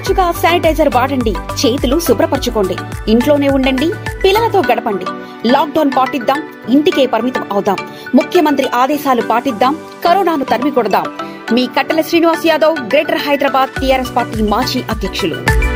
తరచుగా శానిటైజర్ వాడండి చేతులు శుభ్రపరచుకోండి ఇంట్లోనే ఉండండి పిల్లలతో గడపండి లాక్డౌన్ పాటిద్దాం ఇంటికే పరిమితం అవుదాం ముఖ్యమంత్రి ఆదేశాలు పాటిద్దాం కరోనాను తరిమి కొడదాం మీ Kattela Srinivas Yadav greater Hyderabad TRS party మాజీ అధ్యక్షులు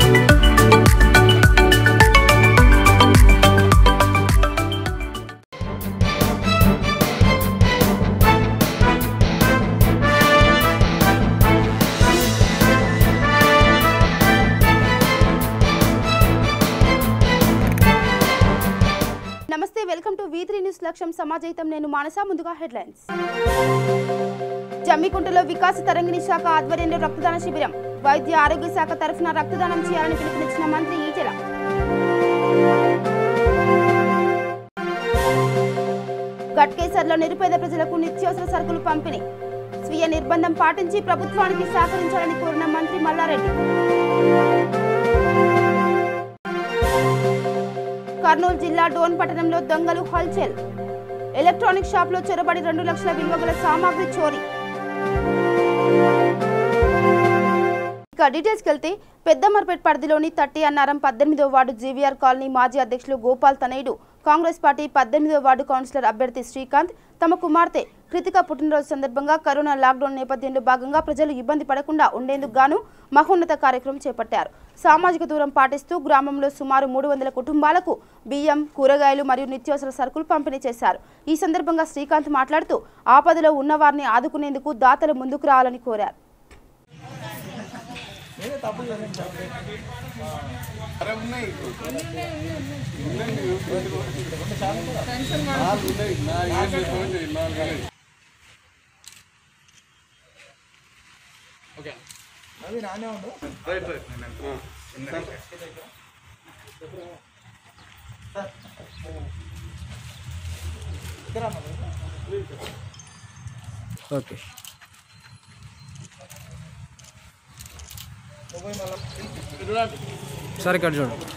నమస్తే welcome to V three news లక్ష్యం సమాజహితం నేను మానస ముందుగా హెడ్లైన్స్ జమ్మికుంటలో వికాస తరంగిణి శాఖ ఆధ్వర్యంలో రక్తదాన శిబిరం వైద్య ఆరోగ్య శాఖ తరఫున రక్తదానం చేయాలని పిలుపునిచ్చిన మంత్రి ఈటెల గట్కేసర్లో నిరుపేద ప్రజలకు నిత్యావసర సరుకులు పంపిణీ స్వీయ నిర్బంధం పాటించి ప్రభుత్వానికి సహకరించాలని కోరిన మంత్రి మల్లారెడ్డి కర్నూలు జిల్లా డోన్ పట్టణంలో దొంగలు హల్చల్ ఎలక్ట్రానిక్ షాప్ లో చొరబడి రెండు లక్షల విలువ గల సామాగ్రి చోరీ ఇక డీటెయిల్స్కి వెళ్తే పెద్దమర్పేట్ పరిధిలోని తట్టి అన్నారం పద్దెనిమిదో వార్డు జీవీఆర్ కాలనీ మాజీ అధ్యక్షులు గోపాల్ తనయుడు కాంగ్రెస్ పార్టీ పద్దెనిమిదో వార్డు కౌన్సిలర్ అభ్యర్థి శ్రీకాంత్ తమ కుమార్తె కృతిక పుట్టినరోజు సందర్భంగా కరోనా లాక్డౌన్ నేపథ్యంలో భాగంగా ప్రజలు ఇబ్బంది పడకుండా ఉండేందుకు గాను మహోన్నత కార్యక్రమం చేపట్టారు సామాజిక దూరం పాటిస్తూ గ్రామంలో సుమారు మూడు వందల కుటుంబాలకు బియ్యం కూరగాయలు మరియు నిత్యావసర సరుకులు పంపిణీ చేశారు ఈ సందర్భంగా శ్రీకాంత్ మాట్లాడుతూ ఆపదలో ఉన్నవారిని ఆదుకునేందుకు దాతలు ముందుకు రావాలని కోరారు ఓకే సరే ఇక్కడ చూడండి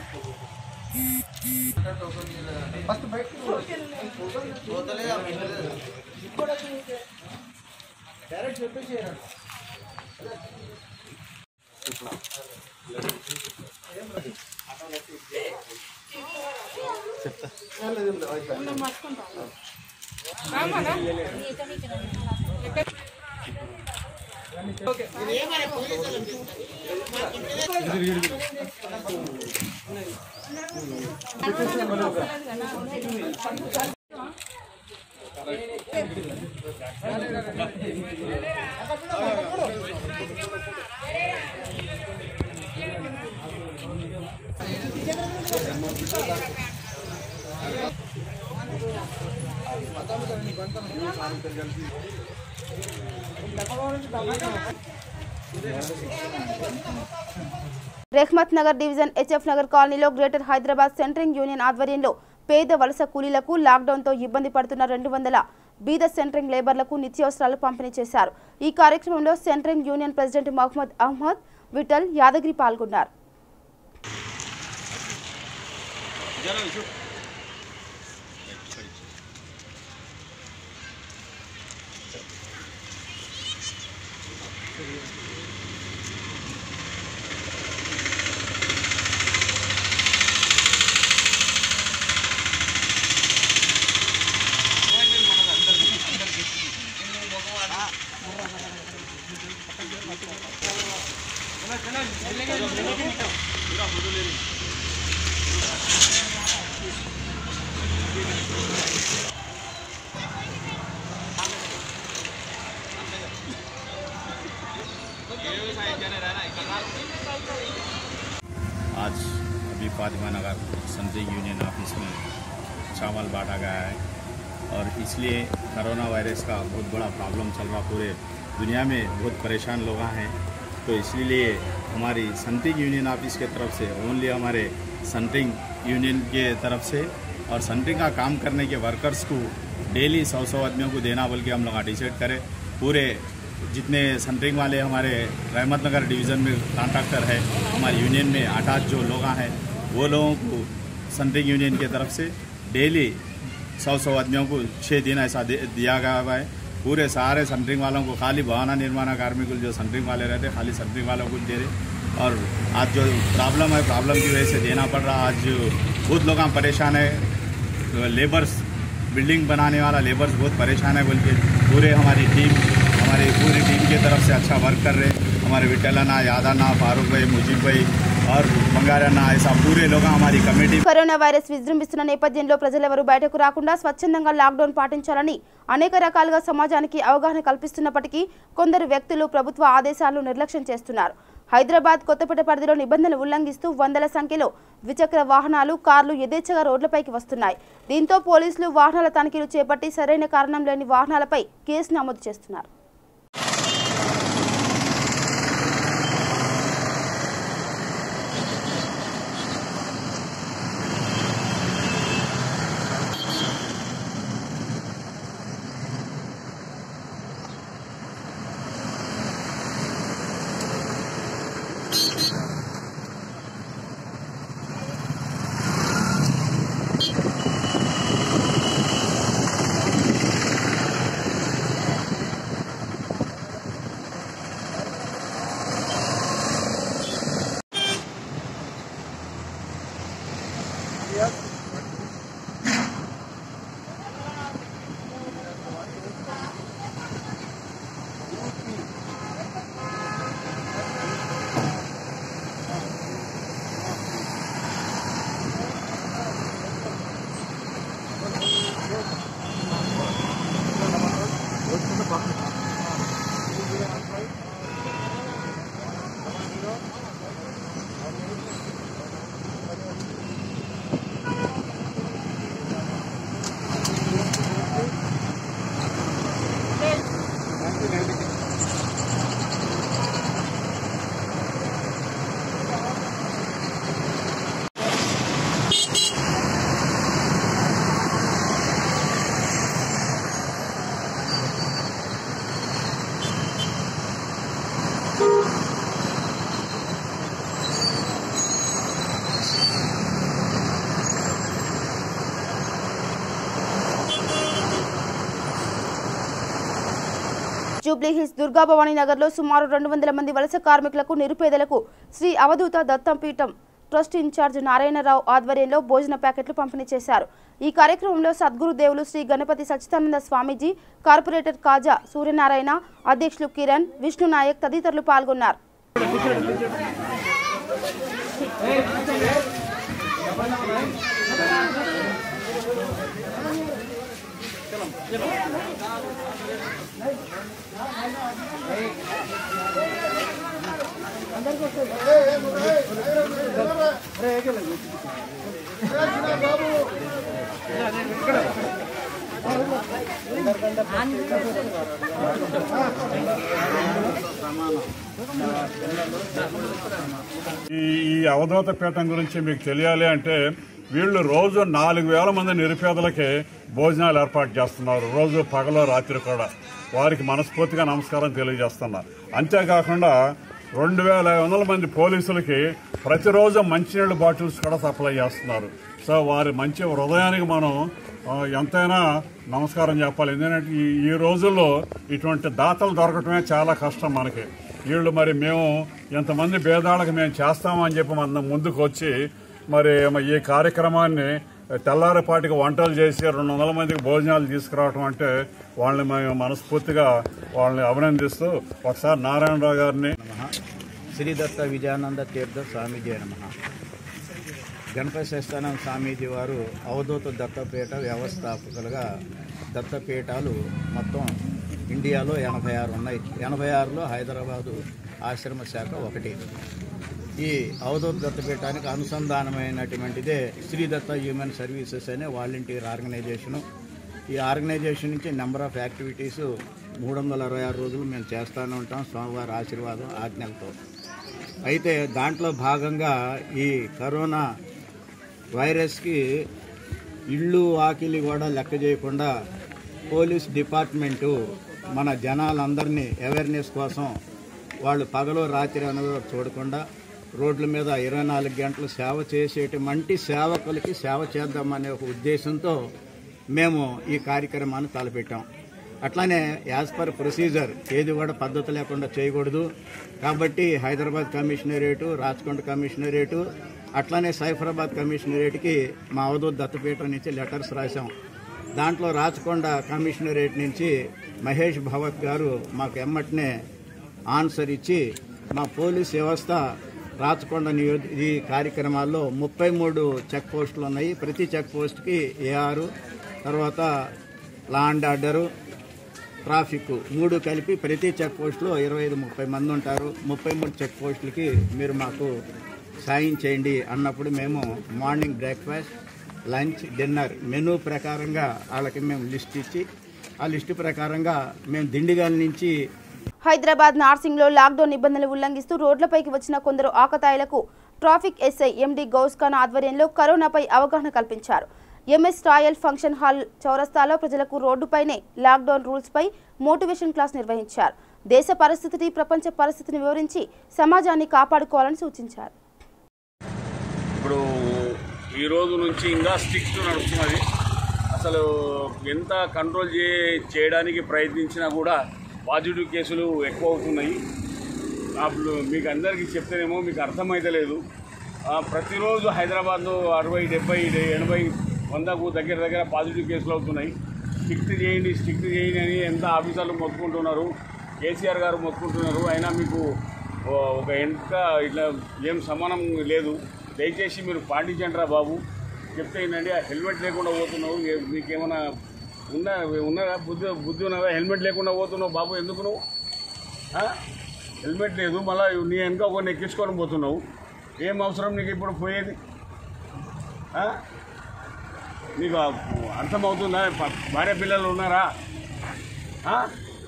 రెహ్మత్ నగర్ డివిజన్ హెచ్ఎఫ్ నగర్ కాలనీలో గ్రేటర్ హైదరాబాద్ సెంట్రింగ్ యూనియన్ ఆధ్వర్యంలో పేద వలస కూలీలకు లాక్డౌన్తో ఇబ్బంది పడుతున్న రెండు వందల బీద సెంట్రింగ్ లేబర్లకు నిత్యావసరాలు పంపిణీ చేశారు ఈ కార్యక్రమంలో centring union president Mohammed Ahmed Vithal Yadagiri పాల్గొన్నారు आज अभी Fatima Nagar centring union office में चावल बांटा गया है और इसलिए करोना वायरस का बहुत बड़ा प्रॉब्लम चल रहा पूरे दुनिया में बहुत परेशान लोग हैं तो इसलिए हमारी संतरिंग यूनियन ऑफिस के तरफ से ओनली हमारे संतरिंग यूनियन के तरफ से और संतरिंग का काम करने के वर्कर्स को डेली सौ सौ आदमियों को देना बल्कि हम लोग डिसाइड करें पूरे जितने सेंटरिंग वाले हमारे रहमत नगर डिवीज़न में कॉन्ट्रैक्टर है हमारे यूनियन में आठ आठ जो लोग हैं वो लोगों को सेंटरिंग यूनियन की तरफ से डेली सौ सौ आदमियों को छः दिन ऐसा दे, दिया गया हुआ है पूरे सारे सेंटरिंग वालों को खाली भवाना निर्माण कार्मिक जो सेंटरिंग वाले रहते हैं खाली सेंटरिंग वालों को दे रहे और आज जो प्रॉब्लम है प्रॉब्लम की वजह से देना पड़ रहा आज बहुत लोग यहाँ परेशान है लेबर्स बिल्डिंग बनाने वाला लेबर्स बहुत परेशान है बोल के पूरे हमारी टीम हमारी पूरी टीम की तरफ से अच्छा वर्क कर रहे हैं हमारे विठलना यादाना फारूक भाई मुजीब भाई और बंगारना ऐसा पूरे लोग हमारी कमेटी కరోనా వైరస్ విజృంభిస్తున్న నేపథ్యంలో ప్రజలెవరూ బయటకు రాకుండా స్వచ్ఛందంగా లాక్డౌన్ పాటించాలని అనేక రకాలుగా సమాజానికి అవగాహన కల్పిస్తున్నప్పటికీ కొందరు వ్యక్తులు ప్రభుత్వ ఆదేశాలను నిర్లక్ష్యం చేస్తున్నారు హైదరాబాద్ కొత్తపేట పరిధిలో నిబంధనలు ఉల్లంఘిస్తూ వందల సంఖ్యలో ద్విచక్ర వాహనాలు కార్లు యథేచ్ఛగా రోడ్లపైకి వస్తున్నాయి దీంతో పోలీసులు వాహనాల తనిఖీలు చేపట్టి సరైన కారణం లేని వాహనాలపై కేసు నమోదు చేస్తున్నారు జూబ్లీహిల్స్ దుర్గాభవానీ నగర్లో సుమారు రెండు వందల మంది వలస కార్మికులకు నిరుపేదలకు శ్రీ అవధూత దత్తంపీఠం ట్రస్ట్ ఇన్ఛార్జ్ నారాయణరావు ఆధ్వర్యంలో భోజన ప్యాకెట్లు పంపిణీ చేశారు ఈ కార్యక్రమంలో సద్గురు దేవులు శ్రీ గణపతి సచ్చిదానంద స్వామీజీ కార్పొరేటర్ కాజా సూర్యనారాయణ అధ్యక్షులు కిరణ్ విష్ణు నాయక్ తదితరులు పాల్గొన్నారు ఈ ఈ అవధూత పీఠం గురించి మీకు తెలియాలి అంటే వీళ్ళు రోజు నాలుగు వేల మంది నిరుపేదలకి భోజనాలు ఏర్పాటు చేస్తున్నారు రోజు పగలో రాత్రి కూడా వారికి మనస్ఫూర్తిగా నమస్కారం తెలియజేస్తున్నా అంతేకాకుండా రెండు వేల ఐదు వందల మంది పోలీసులకి ప్రతిరోజు మంచినీళ్ళ బాటిల్స్ కూడా సప్లై చేస్తున్నారు సో వారి మంచి హృదయానికి మనం ఆ, ఎంతైనా నమస్కారం చెప్పాలి ఎందుకంటే ఈ ఈ రోజుల్లో ఇటువంటి దాతలు దొరకటమే చాలా కష్టం మనకి వీళ్ళు మరి మేము ఎంతమంది భేదాలకు మేము చేస్తామని చెప్పి మన ముందుకు వచ్చి మరి ఈ కార్యక్రమాన్ని తెల్లారిపాటికి వంటలు చేసి రెండు వందల మందికి భోజనాలు తీసుకురావడం అంటే వాళ్ళని మేము మనస్ఫూర్తిగా వాళ్ళని అభినందిస్తూ ఒకసారి నారాయణరావు గారిని నమ శ్రీ దత్త విజయానంద తీర్థ స్వామీజీ నమ గణపతి శస్థానం స్వామీజీ వారు అవధూత దత్తపీఠ వ్యవస్థాపకులుగా దత్తపీఠాలు మొత్తం ఇండియాలో ఎనభై ఆరు ఉన్నాయి ఎనభై ఆరులో హైదరాబాదు ఆశ్రమ శాఖ ఒకటి ఈ అవధూత దత్తపీఠానికి అనుసంధానమైనటువంటిదే శ్రీ దత్త హ్యూమన్ సర్వీసెస్ అనే వాలంటీర్ ఆర్గనైజేషను ఈ ఆర్గనైజేషన్ నుంచి నెంబర్ ఆఫ్ యాక్టివిటీస్ మూడు వందల అరవై ఆరు రోజులు మేము చేస్తూనే ఉంటాం స్వామివారి ఆశీర్వాదం ఆజ్ఞలతో అయితే దాంట్లో భాగంగా ఈ కరోనా వైరస్కి ఇళ్ళు వాకిలి కూడా లెక్క చేయకుండా పోలీస్ డిపార్ట్మెంటు మన జనాలందరినీ అవేర్నెస్ కోసం వాళ్ళు పగలు రాత్రి అనేది చూడకుండా రోడ్ల మీద ఇరవై నాలుగు గంటలు సేవ చేసేటువంటి సేవకులకి సేవ చేద్దామనే ఒక ఉద్దేశంతో మేము ఈ కార్యక్రమాన్ని తలపెట్టాం అట్లానే యాజ్ పర్ ప్రొసీజర్ ఏది కూడా పద్ధతి లేకుండా చేయకూడదు కాబట్టి హైదరాబాద్ కమిషనరేటు రాచకొండ కమిషనరేటు అట్లానే సైఫరాబాద్ కమిషనరేట్కి మా అవధూత్ దత్తపీఠం నుంచి లెటర్స్ రాశాం దాంట్లో రాచకొండ కమిషనరేట్ నుంచి మహేష్ భవత్ గారు మాకు ఎమ్మటనే ఆన్సర్ ఇచ్చి మా పోలీస్ వ్యవస్థ రాచకొండ నియోజ ఈ కార్యక్రమాల్లో ముప్పై మూడు చెక్ పోస్టులు ఉన్నాయి ప్రతి చెక్ పోస్ట్కి ఏఆర్ తర్వాత లా అండ్ ఆర్డరు ట్రాఫిక్ మూడు కలిపి ప్రతి చెక్ పోస్ట్లో ఇరవై ఐదు ముప్పై మంది ఉంటారు ముప్పై మూడు చెక్ పోస్టులకి మీరు మాకు సాయం చేయండి అన్నప్పుడు మేము morning breakfast lunch dinner menu ప్రకారంగా వాళ్ళకి మేము లిస్ట్ ఇచ్చి ఆ లిస్టు ప్రకారంగా మేము దిండిగల్ నుంచి హైదరాబాద్ నార్సింగ్లో లాక్డౌన్ నిబంధనలు ఉల్లంఘిస్తూ రోడ్లపైకి వచ్చిన కొందరు ఆకతాయిలకు ట్రాఫిక్ ఎస్ఐ ఎండి గౌస్ఖాన్ ఆధ్వర్యంలో కరోనాపై అవగాహన కల్పించారు ఎంఎస్ రాయల్ ఫంక్షన్ హాల్ చౌరస్తాలో ప్రజలకు రోడ్డుపైనే లాక్డౌన్ రూల్స్పై మోటివేషన్ క్లాస్ నిర్వహించారు దేశ పరిస్థితిని ప్రపంచ పరిస్థితిని వివరించి సమాజాన్ని కాపాడుకోవాలని సూచించారు ఇప్పుడు ఈ రోజు నుంచి ఇంకా స్ట్రిక్ట్ నడుస్తున్నది అసలు ఎంత కంట్రోల్ చే చేయడానికి ప్రయత్నించినా కూడా పాజిటివ్ కేసులు ఎక్కువ అవుతున్నాయి అప్పుడు మీకు అందరికీ చెప్తేనేమో మీకు అర్థమైతలేదు ఆ, ప్రతిరోజు హైదరాబాద్లో అరవై డెబ్బై ఎనభై వందకు దగ్గర దగ్గర పాజిటివ్ కేసులు అవుతున్నాయి స్ట్రిక్ట్ చేయండి స్ట్రిక్ట్ చేయండి అని ఎంత ఆఫీసర్లు మొత్తుకుంటున్నారు కేసీఆర్ గారు మొత్తుకుంటున్నారు అయినా మీకు ఓ, ఒక ఎంత ఇట్లా ఏం సమానం లేదు దయచేసి మీరు పాటించండి రా బాబు చెప్తే ఏంటంటే ఆ హెల్మెట్ లేకుండా పోతున్నావు ఏ- మీకేమైనా ఉందా ఉన్నదా బుద్ధి బుద్ధి ఉన్నదా హెల్మెట్ లేకుండా పోతున్నావు బాబు ఎందుకు నువ్వు ఆ? హెల్మెట్ లేదు మళ్ళీ నీ వెనక ఒకరిని ఎక్కించుకొని పోతున్నావు ఏం అవసరం నీకు ఇప్పుడు పోయేది ఆ? నీకు ఆ- అర్థమవుతుందా ప- భార్య పిల్లలు ఉన్నారా ఆ?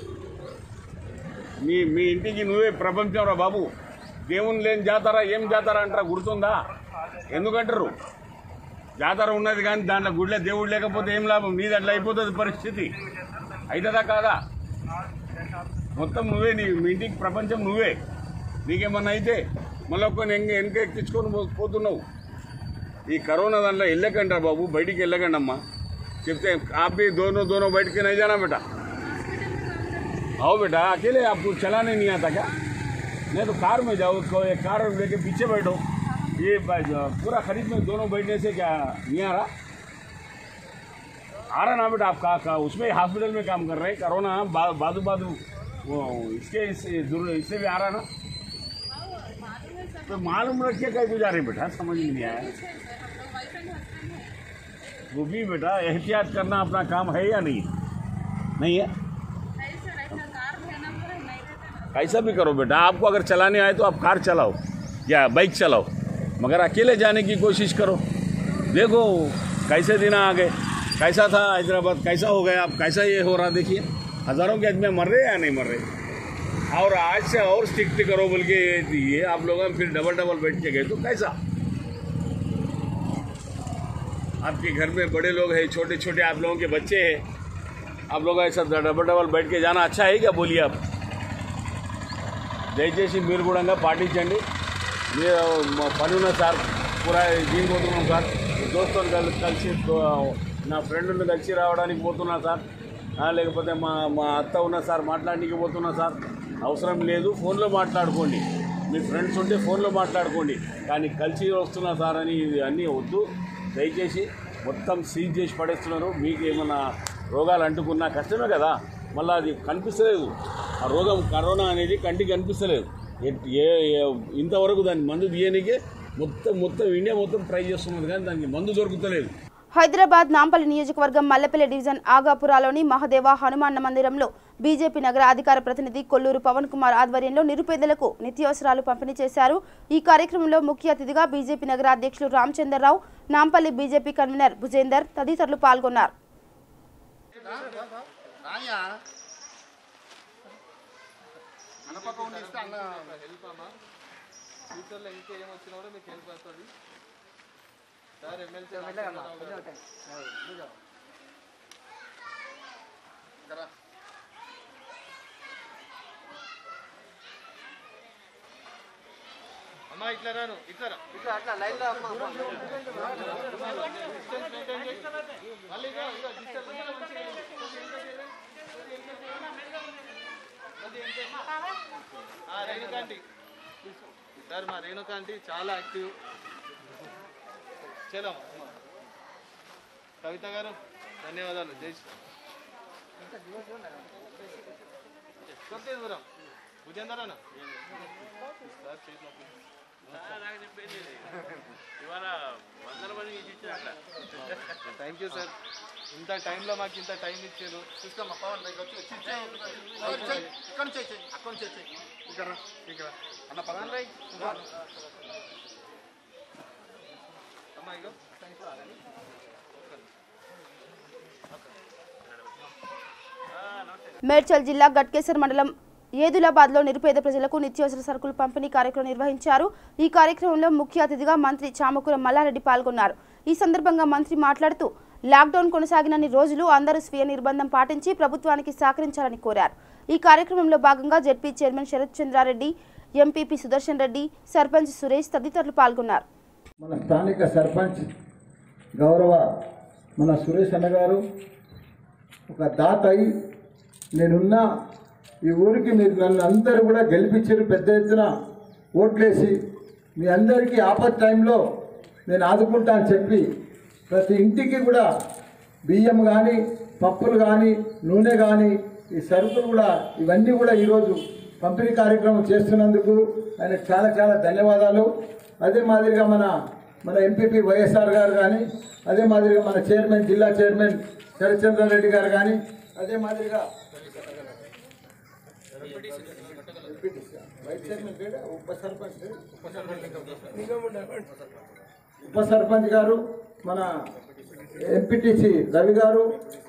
మీ మీ ఇంటికి నువ్వే ప్రపంచం రా బాబు దేవుని లేని జాతర ఏం జాతర అంటారా గుర్తుందా ఎందుకంటారు జాతర ఉన్నది కానీ దాంట్లో గుడిలో దేవుడు లేకపోతే ఏం లాభం నీది అట్లా అయిపోతుంది పరిస్థితి అవుతుందా కాదా మొత్తం నువ్వే నీ మీ ఇంటికి ప్రపంచం నువ్వే నీకేమన్నా అయితే మళ్ళీ ఒక్కని వెనక వెనక ఎక్కించుకొని పో- పోతున్నావు ఈ కరోనా దాంట్లో వెళ్ళకండి రా బాబు బయటికి వెళ్ళకండి అమ్మా చెప్తే आप भी दोनों दोनों बैठ के नहीं जाना बेटा आओ बेटा अकेले आपको चलाने नहीं आता क्या नहीं तो कार में जाओ उसको एक कार लेके पीछे बैठो ये ब- पूरा खरीद में दोनों बैठने से क्या नहीं आ रहा आ रहा ना बेटा आप का, का उसमें हॉस्पिटल में काम कर रहे हैं कोरोना बा, बाजू बाजू वो इसके इससे दूर इससे भी आ रहा ना तो मालूम रख के कहीं गुजारे बेटा समझ में नहीं आया वो भी बेटा एहतियात करना अपना काम है या नहीं नहीं है कैसा भी करो बेटा आपको अगर चलाने आए तो आप कार चलाओ या बाइक चलाओ मगर अकेले जाने की कोशिश करो देखो कैसे दिन आ गए कैसा था हैदराबाद कैसा हो गया अब कैसा ये हो रहा देखिए हज़ारों के आदमी मर रहे हैं या नहीं मर रहे और आज से और स्ट्रिक्ट करो बोल के ये आप लोग फिर डबल डबल बैठ के गए तो कैसा आपके घर में बड़े लोग हैं छोटे छोटे आप लोगों के बच्चे हैं आप लोग ऐसा डबल डबल बैठ के जाना अच्छा है क्या बोलिए आप దయచేసి మీరు కూడా పాటించండి మీరు మా పని ఉన్న సార్ పూరా దీని పోతున్నాం సార్ దోస్తులు కలి కలిసి దో- నా ఫ్రెండ్ని కలిసి రావడానికి పోతున్నా సార్ ఆ, లేకపోతే మా మా అత్త ఉన్న సార్ మాట్లాడడానికి పోతున్నా సార్ అవసరం లేదు ఫోన్లో మాట్లాడుకోండి మీ ఫ్రెండ్స్ ఉంటే ఫోన్లో మాట్లాడుకోండి కానీ కలిసి వస్తున్నా సార్ అని ఇది అన్నీ వద్దు దయచేసి మొత్తం సీజ్ చేసి పడేస్తున్నారు మీకు ఏమైనా రోగాలు అంటుకున్నా కష్టమే కదా మళ్ళీ అది కనిపిస్తలేదు ఆ రోగం కరోనా అనేది కంటికి కనిపిస్తలేదు ఎట్- ఏ ఏ- ఇంతవరకు దాని మందు తీయనికే మొత్తం మొత్తం ఇండియా మొత్తం ట్రై చేస్తున్నది కానీ దానికి మందు దొరుకుతలేదు హైదరాబాద్ నాంపల్లి నియోజకవర్గం మల్లెపల్లి డివిజన్ ఆగాపురాలోని మహదేవ హనుమాన్న మందిరంలో బీజేపీ నగర అధికార ప్రతినిధి కొల్లూరు పవన్ కుమార్ ఆధ్వర్యంలో నిరుపేదలకు నిత్యావసరాలు పంపిణీ చేశారు ఈ కార్యక్రమంలో ముఖ్య అతిథిగా బీజేపీ నగర అధ్యక్షులు రామచంద్రరావు నాంపల్లి బీజేపీ కన్వీనర్ భుజేందర్ తదితరులు పాల్గొన్నారు రేణుకాంటి సార్ మా రేణుకాంటి చాలా యాక్టివ్ చలో కవిత గారు ధన్యవాదాలు జై శ్రీ- కొంచెం దూరం భుజేందర్ అన్న సార్ చేతి నొప్పి. థ్యాంక్ యూ సార్ ఇంత టైంలో మాకు ఇంత టైం ఇచ్చారు చూసుకోమ్మా పవన్ దగ్గర వచ్చి వచ్చి ఇచ్చేయ్. ఇక్కడ నుంచి వచ్చేయ్, అక్కడ నుంచి వచ్చేయ్. ఇక్కడ రా, ఇక్కడ రా. అన్న పవన్ రై అమ్మా ఇగో మేడ్చల్ జిల్లా గట్కేసర్ మండలం ఏదులాబాద్లో నిరుపేద ప్రజలకు నిత్యావసర సరుకులు పంపిణీ కార్యక్రమం నిర్వహించారు ఈ కార్యక్రమంలో ముఖ్య అతిథిగా మంత్రి చామకూర మల్లారెడ్డి పాల్గొన్నారు ఈ సందర్భంగా మంత్రి మాట్లాడుతూ లాక్డౌన్ కొనసాగినన్ని రోజులు అందరూ స్వీయ నిర్బంధం పాటించి ప్రభుత్వానికి సహకరించాలని కోరారు ఈ కార్యక్రమంలో భాగంగా ZP chairman Sharath Chandrareddy MPP Sudarshan Reddy sarpanch Suresh తదితరులు పాల్గొన్నారు మన స్థానిక సర్పంచ్ గౌరవ మన సురేష్ అన్న గారు ఒక దాత అయి నేనున్న ఈ ఊరికి మీరు నన్ను అందరూ కూడా గెలిపించారు పెద్ద ఎత్తున ఓట్లేసి మీ అందరికీ ఆపత్ టైంలో నేను ఆదుకుంటా అని చెప్పి ప్రతి ఇంటికి కూడా బియ్యం కానీ పప్పులు కానీ నూనె కానీ ఈ సరుకులు కూడా ఇవన్నీ కూడా ఈరోజు పంపిణీ కార్యక్రమం చేస్తున్నందుకు ఆయనకు చాలా చాలా ధన్యవాదాలు అదే మాదిరిగా మన మన ఎంపీపీ వైఎస్ఆర్ గారు కానీ అదే మాదిరిగా మన చైర్మన్ జిల్లా చైర్మన్ శరత్చంద్రారెడ్డి గారు కానీ అదే మాదిరిగా వైస్ చైర్మన్ లేడా? ఉప సర్పంచ్ లేడా? ఉప సర్పంచ్ గారు మన ఎంపీటీసీ రవి గారు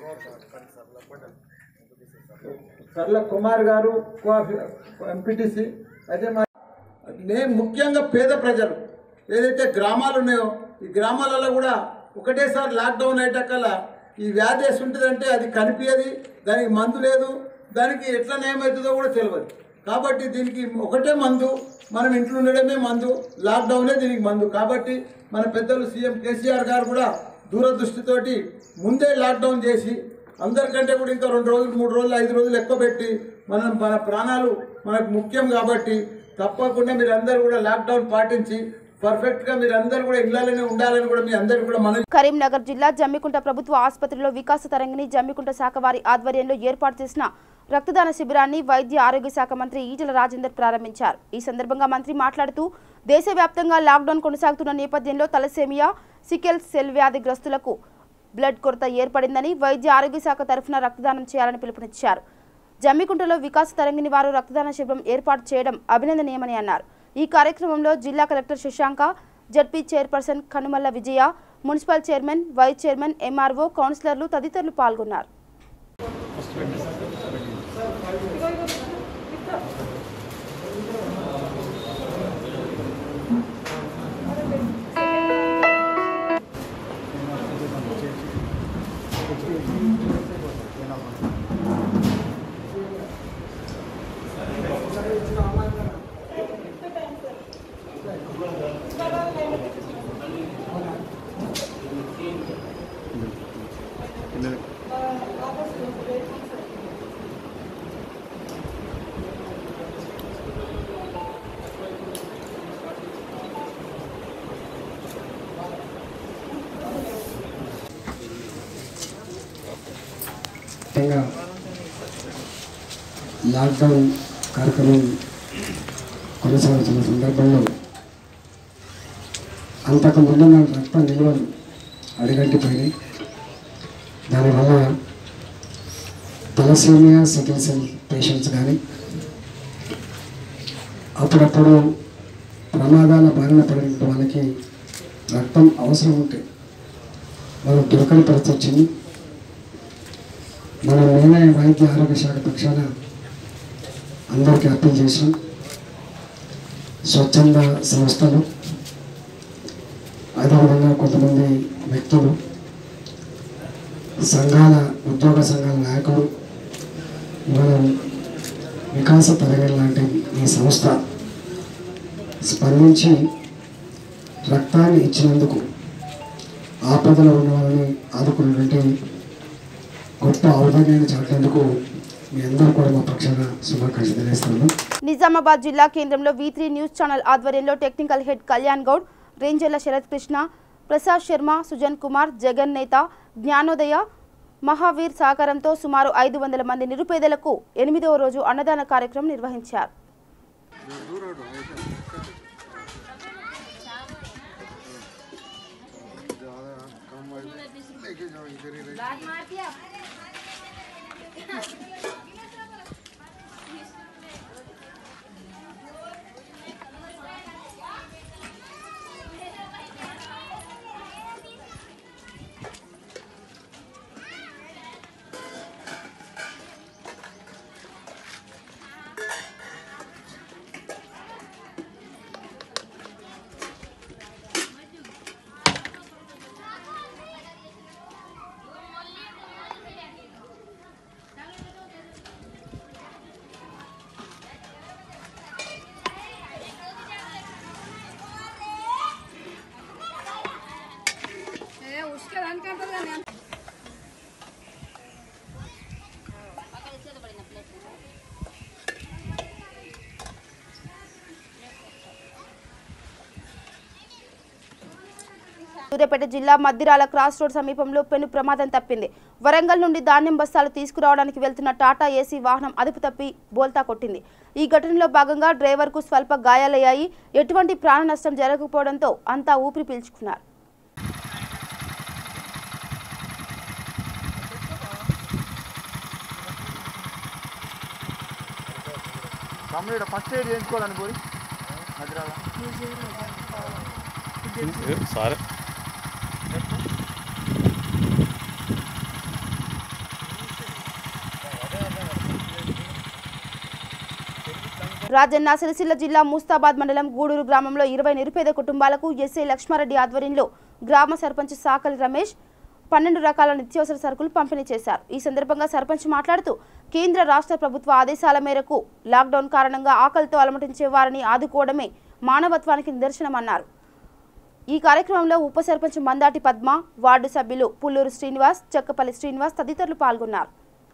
సర్ల కుమార్ గారు ఎంపీటీసీ అదే మా నేను ముఖ్యంగా పేద ప్రజలు ఏదైతే గ్రామాలు ఉన్నాయో ఈ గ్రామాలలో కూడా ఒకటేసారి లాక్డౌన్ అయ్యేటక్కల్లా ఈ వ్యాధి వేసి ఉంటుందంటే అది కనిపించదు దానికి మందు లేదు దానికి ఎట్లా నయమవుతుందో కూడా తెలియదు కాబట్టి దీనికి ఒకటే మందు మనం ఇంట్లో ఉండడమే మందు లాక్డౌనే దీనికి మందు కాబట్టి మన పెద్దలు సీఎం కేసీఆర్ గారు కూడా దూరదృష్టితోటి ముందే లాక్డౌన్ చేసి అందరికంటే కూడా ఇంకా రెండు రోజులు మూడు రోజులు ఐదు రోజులు ఎక్కువ పెట్టి మనం మన ప్రాణాలు మనకు ముఖ్యం కాబట్టి తప్పకుండా మీరు అందరూ కూడా లాక్డౌన్ పాటించి పర్ఫెక్ట్గా మీరు అందరూ కూడా ఇళ్లలోనే ఉండాలని కూడా మీ అందరికీ కూడా మనం కరీంనగర్ జిల్లా జమ్మికుంట ప్రభుత్వ ఆసుపత్రిలో వికాస తరంగిణి జమ్మికుంట శాఖ వారి ఆధ్వర్యంలో ఏర్పాటు చేసిన రక్తదాన శిబిరాన్ని వైద్య ఆరోగ్య శాఖ మంత్రి ఈటల రాజేందర్ ప్రారంభించారు ఈ సందర్భంగా మంత్రి మాట్లాడుతూ దేశవ్యాప్తంగా లాక్డౌన్ కొనసాగుతున్న నేపథ్యంలో తలసేమియా సికెల్ సెల్ వ్యాధిగ్రస్తులకు బ్లడ్ కొరత ఏర్పడిందని వైద్య ఆరోగ్య శాఖ తరఫున రక్తదానం చేయాలని పిలుపునిచ్చారు జమ్మికుంటలో వికాస తరంగిణి వారు రక్తదాన శిబిరం ఏర్పాటు చేయడం అభినందనీయమని అన్నారు ఈ కార్యక్రమంలో జిల్లా collector Shashanka ZP chairperson Kanumalla Vijaya municipal chairman vice chairman MRO కౌన్సిలర్లు తదితరులు పాల్గొన్నారు ముఖ్యంగా లాక్డౌన్ కార్యక్రమం కొనసాగుతున్న సందర్భంలో అంతకు ముందు నా రక్త నిల్వలు అడిగట్టిపోయినాయి దానివల్ల తలసేమియా సికిల్ సెల్ పేషెంట్స్ కానీ అప్పుడప్పుడు ప్రమాదాల బారిన పడిన వాళ్ళకి రక్తం అవసరం ఉంటే మనం దొరకని పరిస్థితి వచ్చింది మనం నేనే వైద్య ఆరోగ్య శాఖ పక్షాన అందరికీ అప్పీల్ చేసాం స్వచ్ఛంద సంస్థలు అదేవిధంగా కొంతమంది వ్యక్తులు సంఘాల ఉద్యోగ సంఘాల నాయకులు మనం వికాస తరగతి లాంటి ఈ సంస్థ స్పందించి రక్తాన్ని ఇచ్చినందుకు ఆపదలో ఉన్న వాళ్ళని ఆదుకున్నటువంటి గొప్ప ఔదార్యాన్ని చాటేందుకు మీ అందరూ కూడా మా పక్షాన శుభాకాంక్షలు తెలియజేస్తున్నాను నిజామాబాద్ జిల్లా కేంద్రంలో వి త్రీ న్యూస్ ఛానల్ ఆధ్వర్యంలో టెక్నికల్ హెడ్ కళ్యాణ్ గౌడ్ రేంజర్ల శరత్ కృష్ణ ప్రసాద్ శర్మ సుజన్ కుమార్ జగన్ నేత జ్ఞానోదయ మహావీర్ సహకారంతో సుమారు ఐదు వందల మంది నిరుపేదలకు ఎనిమిదవ రోజు అన్నదాన కార్యక్రమం నిర్వహించారు సూర్యాపేట జిల్లా మద్దిరాల క్రాస్ రోడ్ సమీపంలో పెను ప్రమాదం తప్పింది వరంగల్ నుండి ధాన్యం బస్తాలు తీసుకురావడానికి వెళ్తున్న టాటా ఏసీ వాహనం అదుపు తప్పి బోల్తా కొట్టింది ఈ ఘటనలో భాగంగా డ్రైవర్కు స్వల్ప గాయాలయ్యాయి ఎటువంటి ప్రాణ నష్టం జరగకపోవడంతో అంతా ఊపిరి పీల్చుకున్నారు తమ్ముడు ఫస్ట్ ఎయిడ్ చేయించుకోవాలని పోయి హైదరాబాద్ సార్ రాజన్న సిరిసిల్ల జిల్లా ముస్తాబాద్ మండలం గూడూరు గ్రామంలో ఇరవై నిరుపేద కుటుంబాలకు ఎస్ఐ లక్ష్మారెడ్డి ఆధ్వర్యంలో గ్రామ సర్పంచ్ సాకలి రమేష్ పన్నెండు రకాల నిత్యావసర సరుకులు పంపిణీ చేశారు ఈ సందర్భంగా సర్పంచ్ మాట్లాడుతూ కేంద్ర రాష్ట్ర ప్రభుత్వ ఆదేశాల మేరకు లాక్డౌన్ కారణంగా ఆకలితో అలమటించే వారిని ఆదుకోవడమే మానవత్వానికి నిదర్శనమన్నారు ఈ కార్యక్రమంలో ఉప సర్పంచ్ మందాటి పద్మ వార్డు సభ్యులు పుల్లూరు శ్రీనివాస్ చెక్కపల్లి శ్రీనివాస్ తదితరులు పాల్గొన్నారు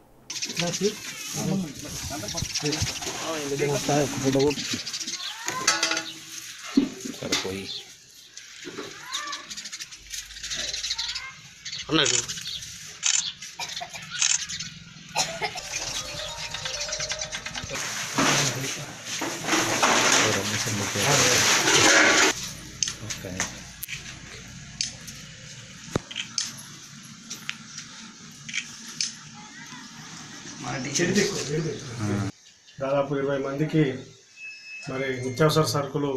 సరిపోయి దాదాపు ఇరవై మందికి మరి నిత్యావసర సరుకులు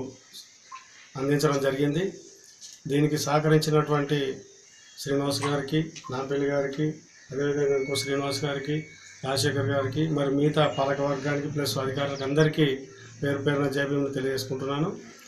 అందించడం జరిగింది దీనికి సహకరించినటువంటి శ్రీనివాస్ గారికి నాంపల్లి గారికి అదేవిధంగా ఇంకో శ్రీనివాస్ గారికి రాజశేఖర్ గారికి మరి మిగతా పాలక వర్గానికి ప్లస్ అధికారులకు అందరికీ పేరు పేరున జైబీలను తెలియజేసుకుంటున్నాను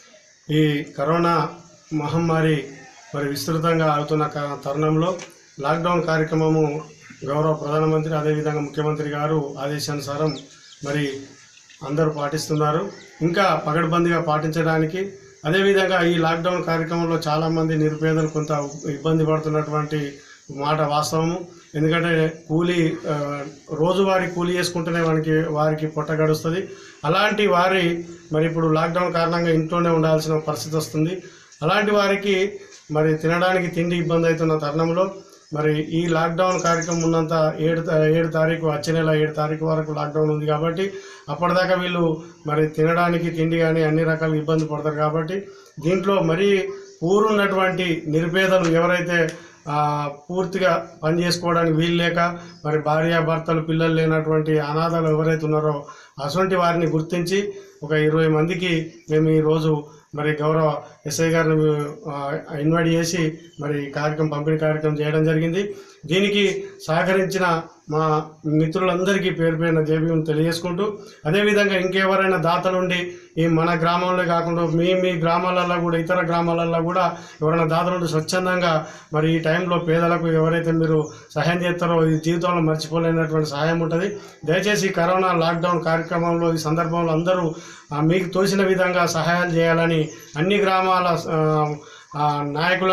ఈ కరోనా మహమ్మారి మరి విస్తృతంగా అవుతున్న క- తరుణంలో లాక్డౌన్ కార్యక్రమము గౌరవ ప్రధానమంత్రి అదేవిధంగా ముఖ్యమంత్రి గారు ఆదేశానుసారం మరి అందరూ పాటిస్తున్నారు ఇంకా పగడ్బందీగా పాటించడానికి అదేవిధంగా ఈ లాక్డౌన్ కార్యక్రమంలో చాలామంది నిరుపేదలు కొంత ఇబ్బంది పడుతున్నటువంటి మాట వాస్తవము ఎందుకంటే కూలీ ఆ, రోజువారీ కూలీ చేసుకుంటేనే వానికి వారికి పొట్ట గడుస్తుంది అలాంటి వారి మరి ఇప్పుడు లాక్డౌన్ కారణంగా ఇంట్లోనే ఉండాల్సిన పరిస్థితి వస్తుంది అలాంటి వారికి మరి తినడానికి తిండి ఇబ్బంది అవుతున్న తరుణంలో మరి ఈ లాక్డౌన్ కార్యక్రమం ఉన్నంత ఏడు తా- ఏడు తారీఖు వచ్చే నెల ఏడు తారీఖు వరకు లాక్డౌన్ ఉంది కాబట్టి అప్పటిదాకా వీళ్ళు మరి తినడానికి తిండి కానీ అన్ని రకాల ఇబ్బంది పడతారు కాబట్టి దీంట్లో మరీ ఊరున్నటువంటి నిరుపేదలు ఎవరైతే ఆ, పూర్తిగా పని చేసుకోవడానికి వీలు లేక మరి భార్య భర్తలు పిల్లలు లేనటువంటి అనాథలు ఎవరైతే ఉన్నారో అటువంటి వారిని గుర్తించి ఒక ఇరవై మందికి మేము ఈరోజు మరి గౌరవ ఎస్ఐ గారిని ఆ, ఇన్వైట్ చేసి మరి ఈ కార్యక్రమం పంపిణీ కార్యక్రమం చేయడం జరిగింది దీనికి సహకరించిన మా మిత్రులందరికీ పేరు పేరున జేబీఎం తెలియజేసుకుంటూ అదేవిధంగా ఇంకెవరైనా దాతలుండి ఈ మన గ్రామంలో కాకుండా మీ మీ గ్రామాలలో కూడా ఇతర గ్రామాలలో కూడా ఎవరైనా దాతలుండి స్వచ్ఛందంగా మరి ఈ టైంలో పేదలకు ఎవరైతే మీరు సహాయం చేస్తారో ఈ జీవితంలో మర్చిపోలేనటువంటి సహాయం ఉంటుంది దయచేసి ఈ కరోనా లాక్డౌన్ కార్యక్రమంలో ఈ సందర్భంలో అందరూ ఆ, మీకు తోచిన విధంగా సహాయాలు చేయాలని అన్ని గ్రామాల ఆ, ఆ, నాయకులను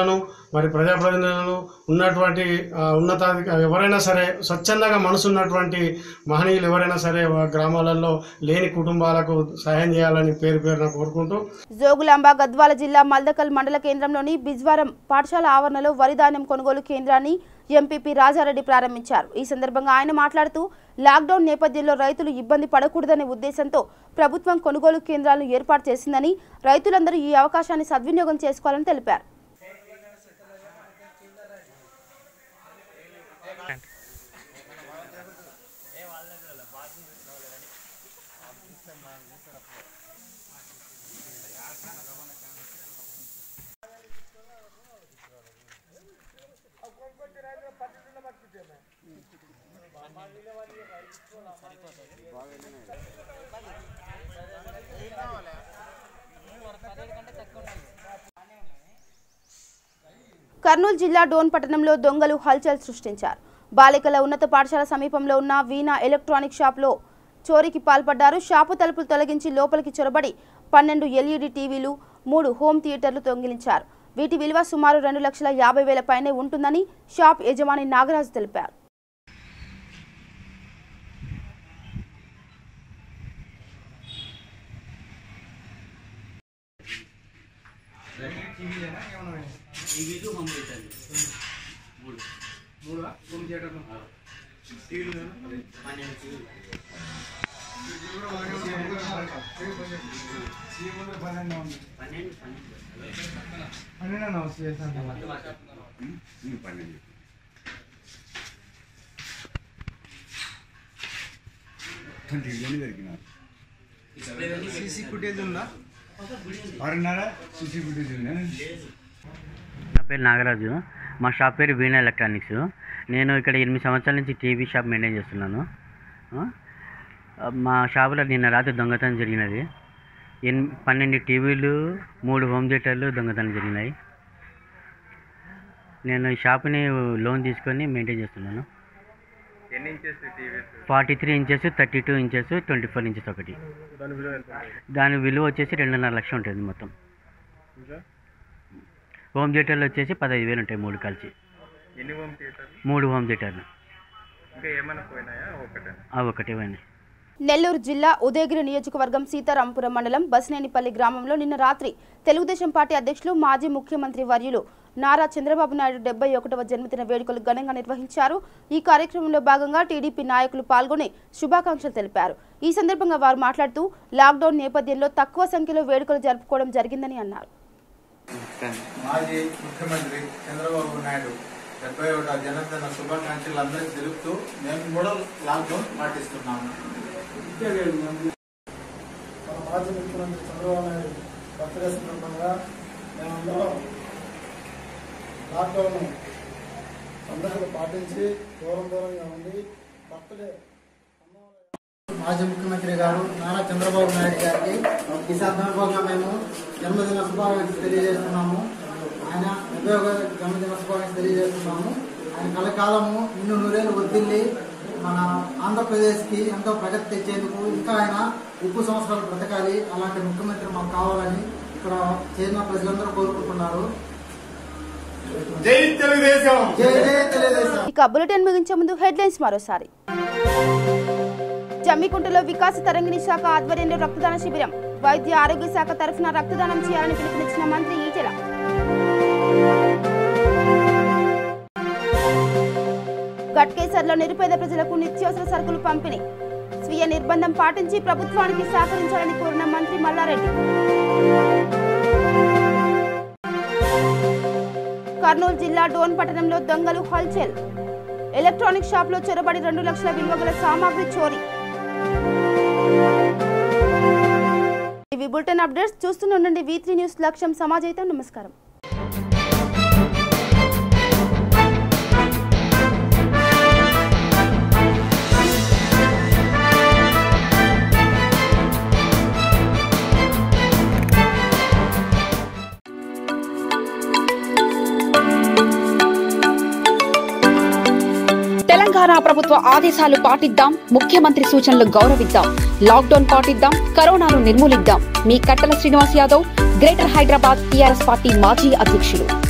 మరి ప్రజాప్రతినిధులు ఉన్నటువంటి ఆ, ఉన్నతాధిక ఎవరైనా సరే స్వచ్ఛందంగా మనసు ఉన్నటువంటి మహనీయులు ఎవరైనా సరే వా- గ్రామాలలో లేని కుటుంబాలకు సహాయం చేయాలని పేరు పేరున కోరుకుంటూ జోగులాంబ గద్వాల జిల్లా మల్దకల్ మండల కేంద్రంలోని బిజ్వారం పాఠశాల ఆవరణలో వరి ధాన్యం కొనుగోలు కేంద్రాన్ని ఎంపీపీ రాజారెడ్డి ప్రారంభించారు ఈ సందర్భంగా ఆయన మాట్లాడుతూ లాక్డౌన్ నేపథ్యంలో రైతులు ఇబ్బంది పడకూడదనే ఉద్దేశంతో ప్రభుత్వం కొనుగోలు కేంద్రాలను ఏర్పాటు చేసిందని రైతులందరూ ఈ అవకాశాన్ని సద్వినియోగం చేసుకోవాలని తెలిపారు కర్నూలు జిల్లా డోన్ పట్టణంలో దొంగలు హల్చల్ సృష్టించారు బాలికల ఉన్నత పాఠశాల సమీపంలో ఉన్న వీణా ఎలక్ట్రానిక్ షాప్లో చోరీకి పాల్పడ్డారు షాపు తలుపులు తొలగించి లోపలికి చొరబడి పన్నెండు ఎల్ఈడి టీవీలు మూడు హోమ్ థియేటర్లు దొంగిలించారు వీటి విలువ సుమారు రెండు లక్షల యాభై వేల పైనే ఉంటుందని షాప్ యజమాని నాగరాజు తెలిపారు సీసీ ఫుటేజ్ ఉందా ఆరున్నర సీసీ ఫుటేజ్ ఉందా నా పేరు నాగరాజు మా షాప్ పేరు వీణా ఎలక్ట్రానిక్స్ నేను ఇక్కడ ఎనిమిది సంవత్సరాల నుంచి టీవీ షాప్ మెయింటైన్ చేస్తున్నాను ఆ, మా షాపులో నిన్న రాత్రి దొంగతనం జరిగినది ఎన్ పన్నెండు టీవీలు మూడు హోమ్ థియేటర్లు దొంగతనం జరిగినాయి నేను ఈ షాప్ని లోన్ తీసుకొని మెయింటైన్ చేస్తున్నాను ఎన్ని inches TV forty three inches thirty two inches twenty four inches ఒకటి దాని విలువ ఎంత ఉంటుంది? దాని విలువ వచ్చేసి రెండున్నర లక్షలు ఉంటుంది మొత్తం ఇంకా హోమ్ థియేటర్లు వచ్చేసి పదహైదు వేలు ఉంటాయి మూడు కలిసి ఎన్ని హోమ్ థియేటర్ మూడు హోమ్ థియేటర్లు ఇంకా ఏమైనా పోయినాయా ఒకటే అవి ఒకటే పోయినాయి నెల్లూరు జిల్లా ఉదయగిరి నియోజకవర్గం సీతారాంపురం మండలం బస్నేనిపల్లి గ్రామంలో నిన్న రాత్రి తెలుగుదేశం పార్టీ అధ్యక్షులు మాజీ ముఖ్యమంత్రి వర్యులు నారా చంద్రబాబు నాయుడు డెబ్బై ఒకటవ జన్మదిన వేడుకలు ఘనంగా నిర్వహించారు ఈ కార్యక్రమంలో భాగంగా టీడీపీ నాయకులు పాల్గొని శుభాకాంక్షలు తెలిపారు ఈ సందర్భంగా వారు మాట్లాడుతూ లాక్డౌన్ నేపథ్యంలో తక్కువ సంఖ్యలో వేడుకలు జరుపుకోవడం జరిగిందని అన్నారు మాజీ ముఖ్యమంత్రి చంద్రబాబు నాయుడు డెబ్బై ఒకటో జన్మదిన శుభాకాంక్షలు అందరికీ తెలుపుతూ మేము కూడా లాక్డౌన్ పాటిస్తున్నాము మన మాజీ ముఖ్యమంత్రి చంద్రబాబు నాయుడు బర్త్డే సందర్భంగా మేమందరం లాక్డౌన్ పండుగలు పాటించి దూరం దూరంగా ఉండి బర్త్డే మాజీ ముఖ్యమంత్రి గారు నారా చంద్రబాబు నాయుడు గారికి ఈ సందర్భంగా మేము జన్మదిన శుభాకాంక్షలు తెలియజేస్తున్నాము ఆయన డెబ్బై ఒక జన్మదిన శుభాకాంక్షలు తెలియజేస్తున్నాము ఆయన కలకాలము ఇన్ని నూరేళ్ళు వద్దిల్లి మన ఆంధ్రప్రదేశ్కి ఎంతో ప్రగతి తెచ్చేందుకు ఇంకా ఆయన ఎక్కువ సంవత్సరాలు బ్రతకాలి అలాంటి ముఖ్యమంత్రి మాకు కావాలని ఇక్కడ చేరిన ప్రజలందరూ కోరుకుంటున్నారు జై తెలుగుదేశం జై జై తెలుగుదేశం ఇక బులెటిన్ ముగించే ముందు హెడ్లైన్స్ మరోసారి జమ్మికుంటలో వికాస తరంగిణి శాఖ ఆధ్వర్యంలో రక్తదాన శిబిరం వైద్య ఆరోగ్య శాఖ తరఫున రక్తదానం చేయాలని పిలుపునిచ్చిన మంత్రి ఈటెల గట్కేసర్లో నిరుపేద ప్రజలకు నిత్యావసర సరుకులు పంపిణీ స్వీయ నిర్బంధం పాటించి ప్రభుత్వానికి సహకరించాలని కోరిన మంత్రి మల్లారెడ్డి కర్నూలు జిల్లా డోన్ పట్టణంలో దొంగలు హల్చల్ ఎలక్ట్రానిక్ షాప్ లో చొరబడి రెండు లక్షల విలువ గల సామాగ్రి చోరీ ఇవి బులెటిన్ అప్డేట్స్ చూస్తూనే ఉండండి వి త్రీ న్యూస్ లక్ష్యం సమాజైతం నమస్కారం తెలంగాణ ప్రభుత్వ ఆదేశాలు పాటిద్దాం ముఖ్యమంత్రి సూచనలు గౌరవిద్దాం లాక్డౌన్ పాటిద్దాం కరోనాను నిర్మూలిద్దాం మీ Kattala Srinivas Yadav greater Hyderabad TRS party మాజీ అధ్యక్షులు